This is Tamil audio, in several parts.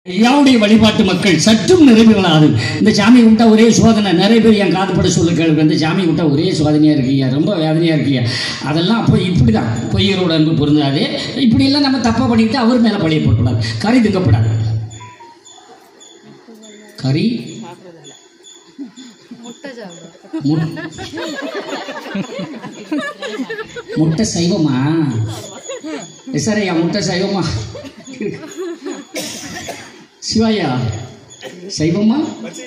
ஐயாவுடைய வழிபாட்டு மக்கள் சற்றும் நிறைவுகளாது இந்த சாமி கும்பிட்டா ஒரே சோதனை நிறைய பேர் என் காதுபட சொல்ல கேள்வி இந்த சாமி கும்பிட்டா ஒரே சோதனையாக இருக்கீங்க ரொம்ப வேதனையாக இருக்கீங்க அதெல்லாம் அப்போ இப்படி தான் பொய்யரோட அன்பு பொருந்தாது இப்படியெல்லாம் நம்ம தப்பாக பண்ணிட்டு அவர் மேலே பழிய போட்டுக்கூடாது கறி திங்கப்படாது கறி முட்டை சாப்பிடும் முட்- முட்டை சைவமா சாரையா முட்டை சைவமா சிவாயா சைவமா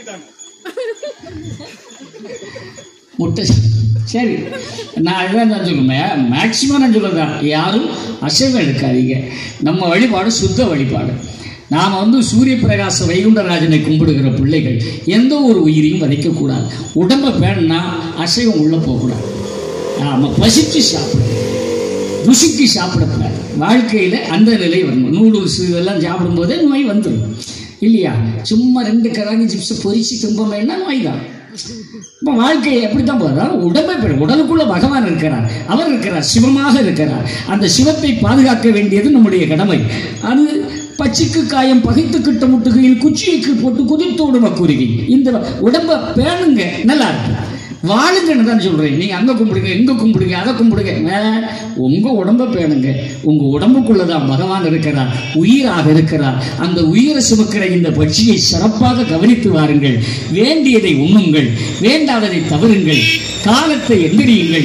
முட்டை ச- சரி நான் இதான் நான் சொல்லுவேன் மேக்சிமம் நான் சொல்லுறேன் யாரும் அசைவம் எடுக்காதீங்க நம்ம வழிபாடு சுத்த வழிபாடு நாம் வந்து சூரிய பிரகாச வைகுண்டராஜனை கும்பிடுகிற பிள்ளைகள் எந்த ஒரு உயிரையும் வதைக்கக்கூடாது உடம்பை பேணுனா அசைவம் உள்ளே போகக்கூடாது ஆமாம் பசிச்சு சாப்பிடு ருசிக்கு சாப்பிடக்கூடாது வாழ்க்கையில் அந்த நிலை வரணும் நூடுல்ஸ் இதெல்லாம் சாப்பிடும்போதே நோய் வந்துடும் இல்லையா சும்மா ரெண்டு கராங்கி சிப்ஸை பொரிச்சு துன்பமேனா நோய் தான் இப்போ வாழ்க்கை எப்படி தான் போதும் உடம்பை பெற உடலுக்குள்ள பகவான் இருக்கிறார் அவர் இருக்கிறார் சிவமாக இருக்கிறார் அந்த சிவத்தை பாதுகாக்க வேண்டியது நம்முடைய கடமை அது பச்சிக்கு காயம் பகைத்து கிட்ட முட்டுகையில் குச்சியைக்கு போட்டு குதித்தோடு மக்குருகி இந்த உடம்பை பேணுங்க நல்லா இருக்கும் வாழுங்கன்னு தான் சொல்றேன் நீங்க அங்க கும்பிடுங்க இங்க கும்பிடுங்க அதை கும்பிடுங்க வே- உங்க உடம்ப பேணுங்க உங்க உடம்புக்குள்ள தான் பகவான் இருக்கிறார் உயிராக இருக்கிறார் அந்த உயிரை சுமக்கிற இந்த பட்சியை சிறப்பாக கவனித்து வாருங்கள் வேண்டியதை உண்ணுங்கள் வேண்டாததை தவறுங்கள் காலத்தை எந்திரியுங்கள்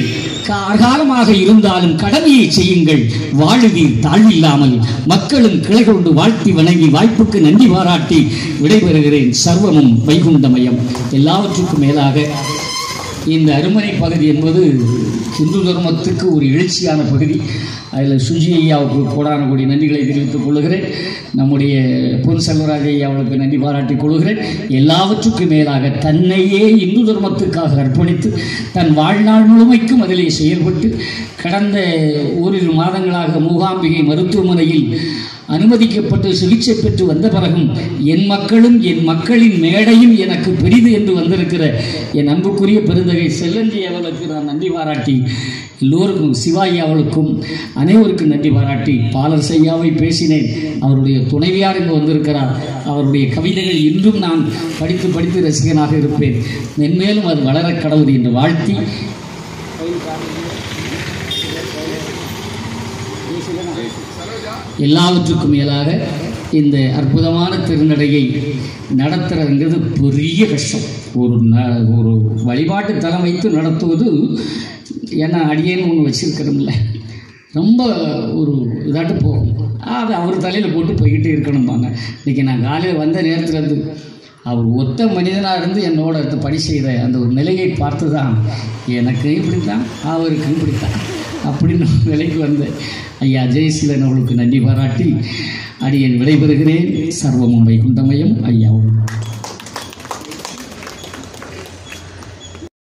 காலமாக இருந்தாலும் கடமையை செய்யுங்கள் வாழுவீர் தாழ்வில்லாமல் மக்களும் கிளை கொண்டு வாழ்த்தி வணங்கி வாய்ப்புக்கு நன்றி பாராட்டி விடைபெறுகிறேன் சர்வமும் வைகுண்டமயம் எல்லாவற்றுக்கும் மேலாக இந்த அருமனை பகுதி என்பது இந்து தர்மத்துக்கு ஒரு எழுச்சியான பகுதி அதில் சுஜி ஐயாவுக்கு கோடான கோடி நன்றிகளை தெரிவித்துக் கொள்கிறேன் நம்முடைய பொன் செல்வராஜ் ஐயாவுக்கு நன்றி பாராட்டிக் கொள்கிறேன் எல்லாவற்றுக்கும் மேலாக தன்னையே இந்து தர்மத்துக்காக அர்ப்பணித்து தன் வாழ்நாள் முழுமைக்கும் அதிலே செயல்பட்டு கடந்த ஓரிரு மாதங்களாக மூகாம்பிகை மருத்துவமனையில் அனுமதிக்கப்பட்டு சிகிச்சை பெற்று வந்த பிறகும் என் மக்களும் என் மக்களின் மேடையும் எனக்கு பெரிது என்று வந்திருக்கிற என் அன்புக்குரிய பெருந்தகை செல்லஞ்சி அவளுக்கு நான் நன்றி பாராட்டி எல்லோருக்கும் சிவாயி அவளுக்கும் அனைவருக்கும் நன்றி பாராட்டி பாலர் செய்யாவை பேசினேன் அவருடைய துணைவியார் இங்கு வந்திருக்கிறார் அவருடைய கவிதைகள் இன்றும் நான் படித்து படித்து ரசிகனாக இருப்பேன் மென்மேலும் அது வளர கடவுள் என்று வாழ்த்தி எல்லாவற்றுக்கும் மேலாக இந்த அற்புதமான திருநடையை நடத்துறதுங்கிறது பெரிய கஷ்டம் ஒரு ந ஒரு வழிபாட்டு தலம் வைத்து நடத்துவது ஏன்னா அடியேன்னு ஒன்று வச்சிருக்கிறோம்ல ரொம்ப ஒரு இதாட்டு போகும் அதை அவர் தலையில் போட்டு போய்கிட்டே இருக்கணும்பாங்க இன்றைக்கி நான் காலையில் வந்த நேரத்தில் இருந்து அவர் ஒத்த மனிதனாக இருந்து என்னோட அடுத்து பணி செய்த அந்த ஒரு நிலையை பார்த்து தான் எனக்கு இப்படித்தான் அவருக்கு இப்படித்தான் அப்படின்னு ஒரு நிலைக்கு வந்த ஐயா ஜெயசீலன் அவர்களுக்கு நன்றி பாராட்டி அடியேன் விடைபெறுகிறேன் சர்வமும் வைகுண்டமயம் ஐயாவும்